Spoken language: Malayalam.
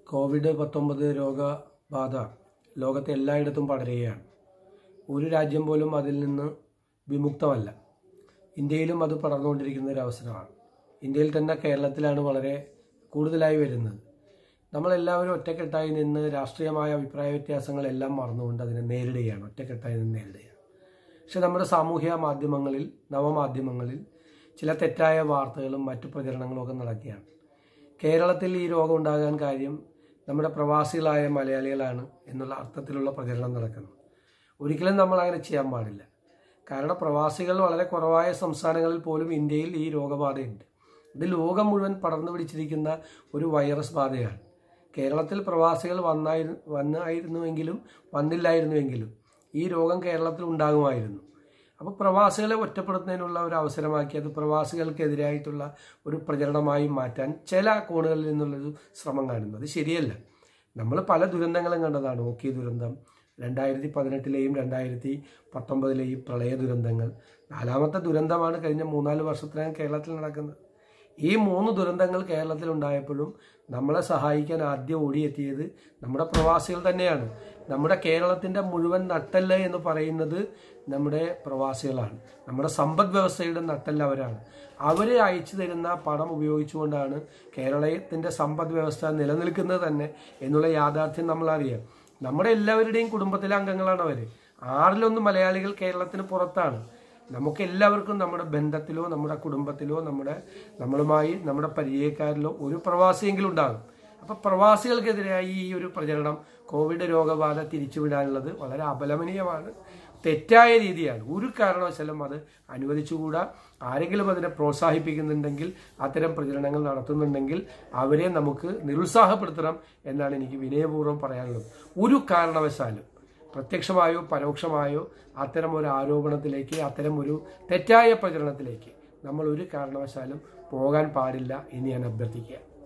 കോവിഡ് പത്തൊമ്പത് രോഗബാധ ലോകത്തെ എല്ലായിടത്തും പടരുകയാണ് ഒരു രാജ്യം പോലും അതിൽ നിന്ന് വിമുക്തമല്ല ഇന്ത്യയിലും അത് പടർന്നുകൊണ്ടിരിക്കുന്ന ഒരു അവസരമാണ് ഇന്ത്യയിൽ തന്നെ കേരളത്തിലാണ് വളരെ കൂടുതലായി വരുന്നത് നമ്മളെല്ലാവരും ഒറ്റക്കെട്ടായി നിന്ന് രാഷ്ട്രീയമായ അഭിപ്രായ വ്യത്യാസങ്ങളെല്ലാം മറന്നുകൊണ്ട് അതിനെ നേരിടുകയാണ് ഒറ്റക്കെട്ടായി നിന്ന് നേരിടുകയാണ് പക്ഷെ നമ്മുടെ സാമൂഹ്യ മാധ്യമങ്ങളിൽ നവമാധ്യമങ്ങളിൽ ചില തെറ്റായ വാർത്തകളും മറ്റു പ്രചരണങ്ങളും ഒക്കെ നടക്കുകയാണ് കേരളത്തിൽ ഈ രോഗം ഉണ്ടാകാൻ കാര്യം നമ്മുടെ പ്രവാസികളായ മലയാളികളാണ് എന്നുള്ള അർത്ഥത്തിലുള്ള പ്രചരണം നടക്കുന്നു ഒരിക്കലും നമ്മൾ അങ്ങനെ ചെയ്യാൻ പാടില്ല കാരണം പ്രവാസികൾ വളരെ കുറവായ സംസ്ഥാനങ്ങളിൽ പോലും ഇന്ത്യയിൽ ഈ രോഗബാധയുണ്ട് ഇത് ലോകം മുഴുവൻ പടർന്നു പിടിച്ചിരിക്കുന്ന ഒരു വൈറസ് ബാധയാണ് കേരളത്തിൽ പ്രവാസികൾ വന്നായിരുന്നു വന്നായിരുന്നുവെങ്കിലും വന്നില്ലായിരുന്നുവെങ്കിലും ഈ രോഗം കേരളത്തിൽ ഉണ്ടാകുമായിരുന്നു അപ്പോൾ പ്രവാസികളെ ഒറ്റപ്പെടുത്തുന്നതിനുള്ള ഒരു അവസരമാക്കി അത് പ്രവാസികൾക്കെതിരായിട്ടുള്ള ഒരു പ്രചരണമായി മാറ്റാൻ ചില കോണുകളിൽ നിന്നുള്ളൊരു ശ്രമം കാണുന്നത് ശരിയല്ല നമ്മൾ പല ദുരന്തങ്ങളും കണ്ടതാണ് ഓക്കി ദുരന്തം രണ്ടായിരത്തി പതിനെട്ടിലെയും രണ്ടായിരത്തി പത്തൊമ്പതിലെയും പ്രളയ ദുരന്തങ്ങൾ നാലാമത്തെ ദുരന്തമാണ് കഴിഞ്ഞ മൂന്നാല് വർഷത്തിനകം കേരളത്തിൽ നടക്കുന്നത് ഈ മൂന്ന് ദുരന്തങ്ങൾ കേരളത്തിൽ ഉണ്ടായപ്പോഴും നമ്മളെ സഹായിക്കാൻ ആദ്യം ഓടിയെത്തിയത് നമ്മുടെ പ്രവാസികൾ തന്നെയാണ് നമ്മുടെ കേരളത്തിൻ്റെ മുഴുവൻ നട്ടല്ല എന്ന് പറയുന്നത് നമ്മുടെ പ്രവാസികളാണ് നമ്മുടെ സമ്പദ് വ്യവസ്ഥയുടെ നട്ടല്ല അവരാണ് അവർ അയച്ചു തരുന്ന പണം ഉപയോഗിച്ചുകൊണ്ടാണ് കേരളത്തിൻ്റെ സമ്പദ് വ്യവസ്ഥ നിലനിൽക്കുന്നത് തന്നെ എന്നുള്ള യാഥാർത്ഥ്യം നമ്മൾ അറിയാം നമ്മുടെ എല്ലാവരുടെയും കുടുംബത്തിലെ അംഗങ്ങളാണ് അവർ ആറിലൊന്ന് മലയാളികൾ കേരളത്തിന് പുറത്താണ് നമുക്ക് എല്ലാവർക്കും നമ്മുടെ ബന്ധത്തിലോ നമ്മുടെ കുടുംബത്തിലോ നമ്മുടെ നമ്മളുമായി നമ്മുടെ പരിചയക്കാരിലോ ഒരു പ്രവാസിയെങ്കിലും ഉണ്ടാകും അപ്പൊ പ്രവാസികൾക്കെതിരായി ഈ ഒരു പ്രചരണം കോവിഡ് രോഗബാധ തിരിച്ചുവിടാനുള്ളത് വളരെ അപലപനീയമാണ് തെറ്റായ രീതിയാണ് ഒരു കാരണവശാലും അത് അനുവദിച്ചുകൂടാ ആരെങ്കിലും അതിനെ പ്രോത്സാഹിപ്പിക്കുന്നുണ്ടെങ്കിൽ അത്തരം പ്രചരണങ്ങൾ നടത്തുന്നുണ്ടെങ്കിൽ അവരെ നമുക്ക് നിരുത്സാഹപ്പെടുത്തണം എന്നാണ് എനിക്ക് വിനയപൂർവ്വം പറയാനുള്ളത് ഒരു കാരണവശാലും പ്രത്യക്ഷമായോ പരോക്ഷമായോ അത്തരം ഒരു ആരോപണത്തിലേക്ക് അത്തരം ഒരു തെറ്റായ പ്രചരണത്തിലേക്ക് നമ്മൾ ഒരു കാരണവശാലും പോകാൻ പാടില്ല എന്ന് ഞാൻ അഭ്യർത്ഥിക്കുക